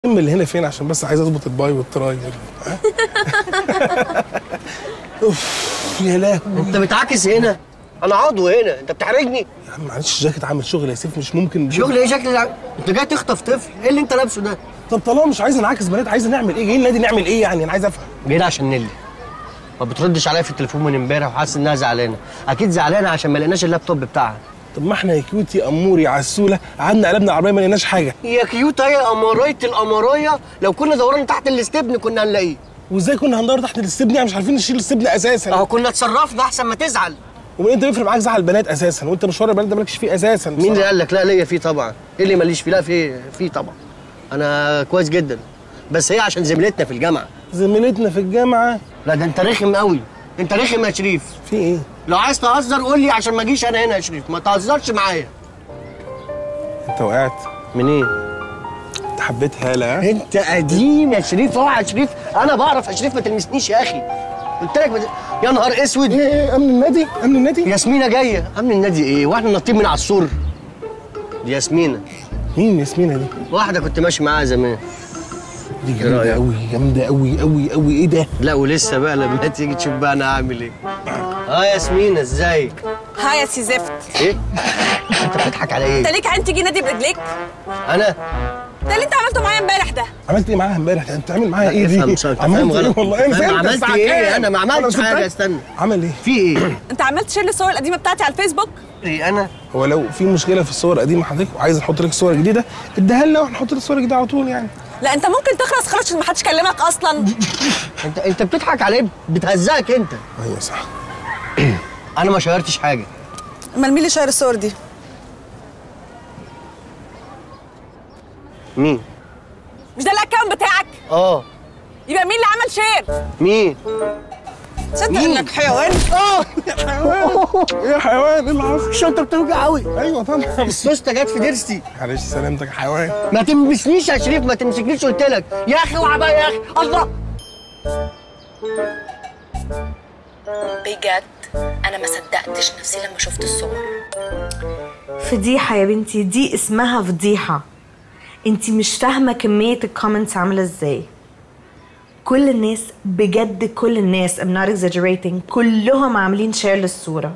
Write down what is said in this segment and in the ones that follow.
الجيم اللي هنا فين عشان بس عايز اظبط الباي والتراي ها؟ اوف يا لهوي انت بتعاكس هنا انا عضو هنا انت بتحرجني يا عم معلش الجاكيت عامل شغل يا سيف مش ممكن شغل ايه شكل ده؟ انت جاي تخطف طفل ايه اللي انت لابسه ده طب طالما مش عايز نعاكس بنات عايز نعمل ايه جايين النادي نعمل ايه يعني انا عايز افهم جاي عشان نيلي ما بتردش عليا في التليفون من امبارح وحاسس انها زعلانه اكيد زعلانه عشان ما لقيناش اللابتوب بتاعها طب ما احنا يا كيوت يا امور يا عسوله قعدنا قلبنا العربيه ما لقيناش حاجه يا كيوت يا قمرايه القمرايه لو كنا دورنا تحت الاستبن كنا هنلاقيه وازاي كنا هندور تحت الاستبن يعني مش عارفين نشيل الاستبن اساسا اهو كنا اتصرفنا احسن ما تزعل ومن انت بيفرق معاك زعل البنات اساسا وانت مشوار البنات ده مالكش فيه اساسا مين اللي بصراحة. قال لك لا ليا فيه طبعا ايه اللي ماليش فيه لا فيه فيه طبعا انا كويس جدا بس هي عشان زميلتنا في الجامعه زميلتنا في الجامعه لا ده انت رخم قوي انت رخم يا شريف في ايه لو عايز تهزر قول لي عشان ما اجيش انا هنا يا شريف ما تهزرش معايا انت وقعت منين انت حبيت هاله ها؟ انت قديم يا شريف اوعى يا شريف انا بعرف يا شريف ما تلمسنيش يا اخي قلت لك بت... يا نهار اسود ايه ايه امن النادي امن النادي ياسمينه جايه امن النادي ايه واحنا نطين من على السور دي ياسمينه مين ياسمينه دي واحده كنت ماشي معاها زمان دي إيه جامده رأيك؟ قوي جامده قوي قوي قوي ايه ده لا ولسه بقى لما تيجي تشوف بقى انا هعمل ايه اه ياسمينه ازيك ها يا سي زفت ايه انت بتضحك على انت ايه ليك عين تيجي نادي برجليك انا ده اللي انت عملته معايا امبارح ده عملت ايه معاها امبارح انت بتعمل معاها ايه دي افهم صح، انت عملت فاهم ايه غلط. والله انا فاهم فهمت عملت الساعة ايه؟ كام؟ أنا ما عملتش أنا حاجة، صدقت. استنى. عمل ايه في ايه انت عملت شير الصور القديمه بتاعتي على الفيسبوك ايه انا هو لو في مشكله في الصور القديمه حضرتك وعايز نحط لك صور جديده اديها لنا وهنحط لك صور جديده على طول يعني لا انت ممكن تخلص خلاص عشان ما حدش كلمك اصلا انت انت بتضحك على ايه بتهزقك انت ايوه صح انا ما شيرتش حاجه امال مين اللي شاير الصور دي مين مش ده الاكونت بتاعك اه يبقى مين اللي عمل شير مين تصدق مين؟ انك حيوان اه يا حيوان ايه اللي حصل الشنطه بتوجع قوي ايوه طبعا السوسته جت في ضرسي معلش سلامتك يا حيوان ما تلمسنيش يا شريف ما تمسكنيش قلت لك يا اخي اوعى بقى يا اخي الله بجد انا ما صدقتش نفسي لما شفت الصور فضيحة يا بنتي دي اسمها فضيحة انتي مش فاهمة كمية الكومنتس عاملة ازاي كل الناس بجد كل الناس I'm not exaggerating كلهم عاملين شير للصورة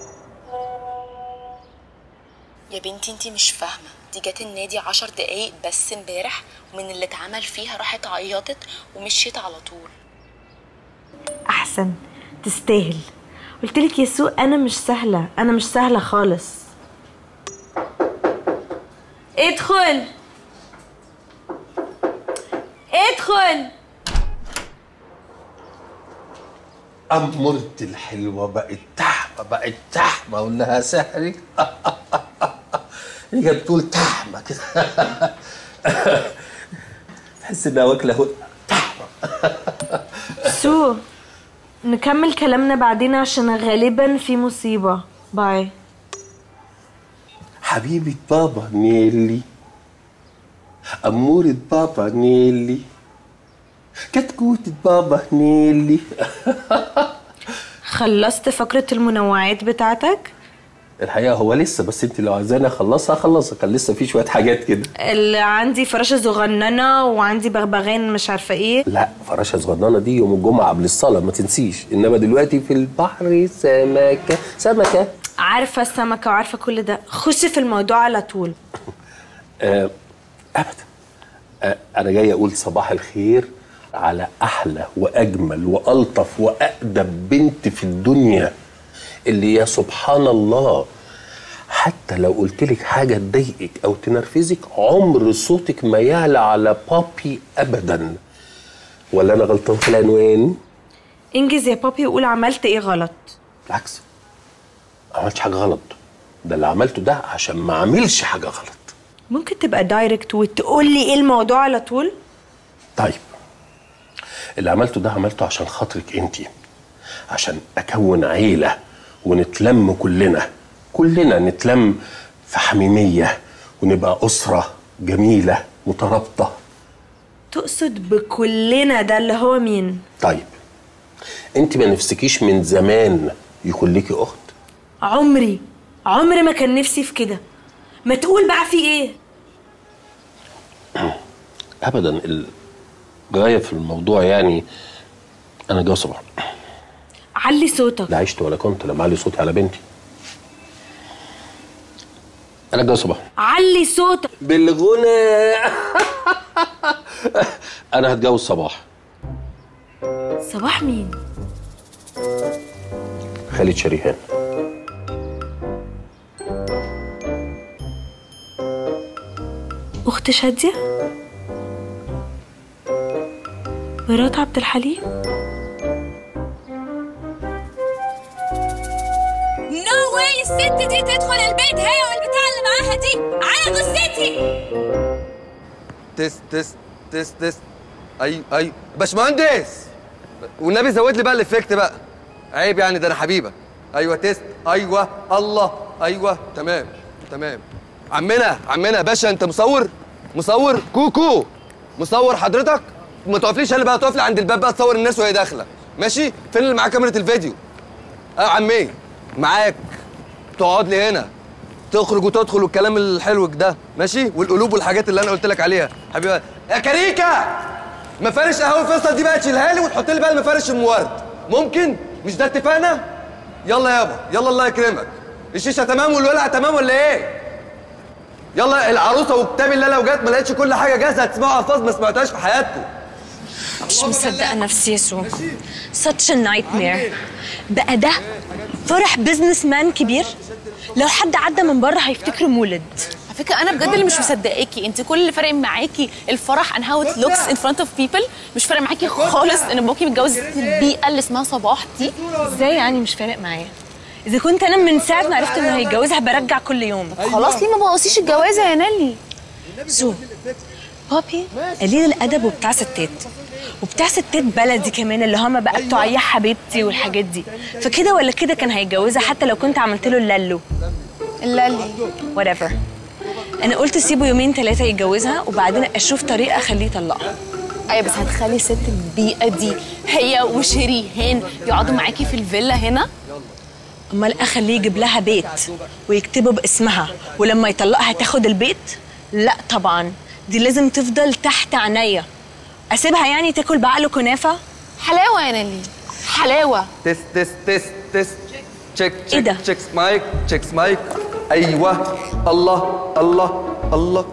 يا بنتي انتي مش فاهمه دي جت النادي عشر دقايق بس امبارح ومن اللي اتعمل فيها راحت عيطت ومشيت على طول احسن تستاهل قلتلك يا سو انا مش سهلة انا مش سهلة خالص ادخل ادخل أمرت الحلوة بقت تحمة بقت تحمة وإنها سحري هي بتقول تحمة كده تحس إنها واكلة هو تحمة سو نكمل كلامنا بعدين عشان غالبا في مصيبة باي حبيبة بابا نيلي أمورة بابا نيلي كتكوتة بابا نيلي خلصت فقرة المنوعات بتاعتك الحقيقة هو لسه بس انت لو عايزاني اخلصها اخلصها كان لسه في شوية حاجات كده اللي عندي فراشة صغننة وعندي بغبغان مش عارفة ايه لا فراشة صغننة دي يوم الجمعة قبل الصلاة ما تنسيش انما دلوقتي في البحر سمكة سمكة عارفة السمكة وعارفة كل ده خش في الموضوع على طول آه ابدا آه انا جاي اقول صباح الخير على احلى واجمل والطف واقدم بنت في الدنيا اللي يا سبحان الله حتى لو قلت لك حاجه تضايقك او تنرفزك عمر صوتك ما يعلى على بابي ابدا ولا انا غلطان في العنوان انجز يا بابي وقول عملت ايه غلط بالعكس ما عملتش حاجه غلط ده اللي عملته ده عشان ما اعملش حاجه غلط ممكن تبقى دايركت وتقول لي ايه الموضوع على طول طيب اللي عملته ده عملته عشان خاطرك انت عشان اكون عيله ونتلم كلنا كلنا نتلم في حميميه ونبقى اسره جميله مترابطه تقصد بكلنا ده اللي هو مين طيب انت ما نفسكيش من زمان يكون ليكي اخت عمري عمري ما كان نفسي في كده ما تقول بقى في ايه ابدا الغايه في الموضوع يعني انا جوز صباح علي صوتك لا عشت ولا كنت لما علي صوتي على بنتي انا جوز صباح علي صوتك بالغنى انا هتجوز صباح صباح مين خالد شريهان اخت شاديه مرات عبد الحليم نو واي الست دي تدخل البيت هي والبتاع اللي معاها دي على جثتي تست تست تست تست ايوه ايوه باشمهندس والنبي زود لي بقى الافكت بقى عيب يعني ده انا حبيبك ايوه تست ايوه الله ايوه تمام تمام عمنا عمنا يا باشا انت مصور مصور كوكو مصور حضرتك ما تقفليش انا بقى تقف لي عند الباب بقى تصور الناس وهي داخله ماشي فين اللي معاه كاميرا الفيديو اه عمي معاك تقعد لي هنا تخرج وتدخل والكلام الحلو ده ماشي والقلوب والحاجات اللي انا قلت لك عليها حبيبي يا كريكا مفارش قهوه فيصل دي بقى تشيلها لي وتحط لي بقى المفارش ام ورد ممكن مش ده اتفقنا يلا يابا يلا الله يكرمك الشيشه تمام والولع تمام ولا ايه يلا العروسه وكتاب الله لو جت ما لقيتش كل حاجه جاهزه هتسمعوا الفاظ ما سمعتهاش في حياتكم مش مصدقة نفسي يسوع such a nightmare بقى ده فرح بزنس مان كبير لو حد عدى من بره هيفتكره مولد على فكره انا بجد اللي مش مصدقاكي انت كل اللي فارق معاكي الفرح and how it looks in front of people مش فارق معاكي خالص ان باباكي متجوز البيئه اللي اسمها صباح دي ازاي يعني مش فارق معايا اذا كنت انا من ساعه ما عرفت انه هيتجوزها برجع كل يوم خلاص ليه ما بوظيش الجوازه يا نالي سو بابي قليل الادب وبتاع ستات وبتاع ستات بلدي كمان اللي هم بقى بتوع يا حبيبتي والحاجات دي فكده ولا كده كان هيتجوزها حتى لو كنت عملت له اللالو اللالي whatever انا قلت سيبه يومين ثلاثه يتجوزها وبعدين اشوف طريقه اخليه يطلقها ايوه بس هتخلي ست البيئه دي هي وشريهان يقعدوا معاكي في الفيلا هنا امال اخليه يجيب لها بيت ويكتبه باسمها ولما يطلقها تاخد البيت لا طبعا دي لازم تفضل تحت عينيا اسيبها يعني تاكل بعقله كنافه حلاوه يا نالي حلاوه تست تست تست تست تشيك إيه تشيك ده؟ تشيك مايك تشيك مايك ايوه الله الله الله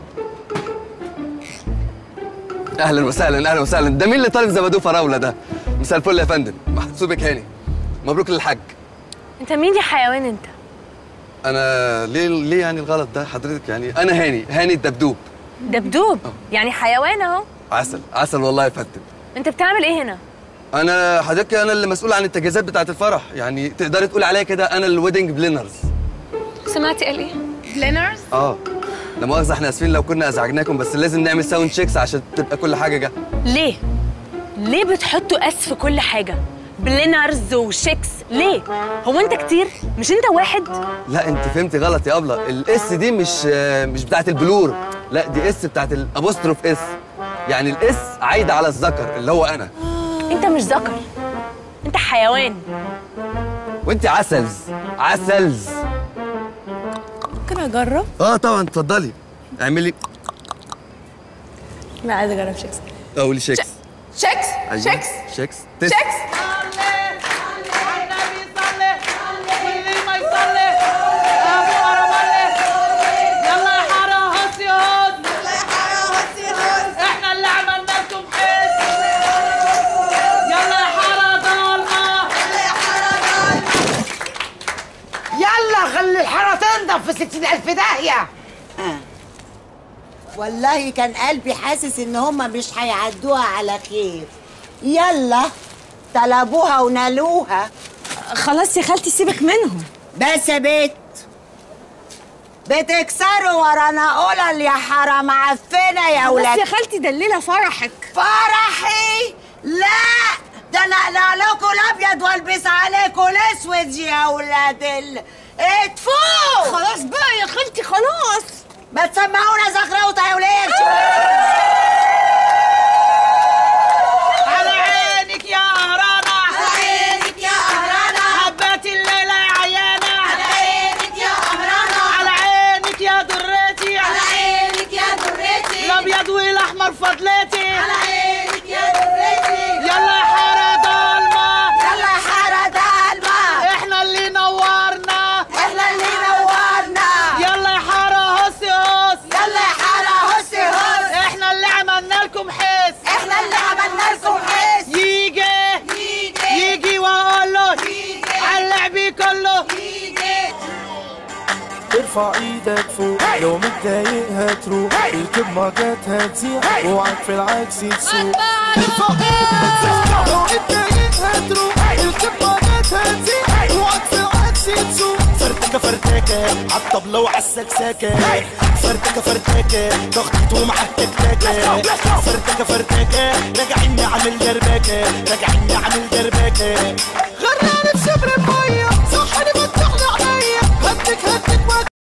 اهلا وسهلا اهلا وسهلا ده مين اللي طالب زبادو فراوله ده مساء الفل يا فندم محسوبك هاني مبروك للحاج انت مين يا حيوان انت انا ليه ليه يعني الغلط ده حضرتك يعني انا هاني هاني الدبدوب دبدوب يعني حيوان اهو عسل عسل والله يا فندم انت بتعمل ايه هنا انا حضرتك انا اللي مسؤول عن التجهيزات بتاعه الفرح يعني تقدري تقولي عليا كده انا الويدنج بلينرز سمعتي قال ايه بلينرز اه لا مؤاخذة احنا اسفين لو كنا ازعجناكم بس لازم نعمل ساوند تشيكس عشان تبقى كل حاجة جاهزة ليه ليه بتحطوا اس في كل حاجه بلينرز وشيكس ليه هو انت كتير مش انت واحد لا انت فهمتي غلط يا ابله الاس دي مش آه، مش بتاعت البلور لا دي اس بتاعت الابوستروف اس يعني الاس عايدة على الذكر اللي هو انا انت مش ذكر انت حيوان وانت عسلز عسلز ممكن اجرب اه طبعا اتفضلي اعملي لا عايزه اجرب شيكس قولي شيكس شيكس أيوة. شيكس شيكس تست. شيكس احنا اللي عملنا لكم حس يلا يا حارة ضالة يلا خلي الحارة تنضف في ستين ألف داهية والله كان قلبي حاسس ان هما مش هيعدوها على خير يلا طلبوها ونالوها خلاص يا خالتي سيبك منهم بس يا بيت بتكسروا ورانا قلل يا حرام عفنه يا بس ولاد يا خالتي ده الليله فرحك فرحي لا ده انا اقلع لكم الابيض والبس عليكم الاسود يا ولاد ال اتفوا خلاص بقى يا خالتي خلاص ما تسمعونا زغروطه يا ولاد على عينك يا قهرانة على عينك يا قهرانة حبات الليلة يا عيانة على عينك يا قهرانة على عينك يا درتي على عينك يا درتي الابيض والاحمر فضل ارفع ايدك فوق لو متضايق هتروح اركب موجات هتزيح اوعك في العكس تسوق ارفع ايدك فوق لو متضايق هتروح اركب موجات هتزيح اوعك في العكس تسوق فرتكة فرتكة عالطبلة وعالسكسكة فرتكة فرتكة تخطيط ومعاك تكتكة فرتكة فرتكة راجعين نعمل دربكة راجعين نعمل دربكة غرقانة في شبر المية صحني فتحنا عينيا هدك هدك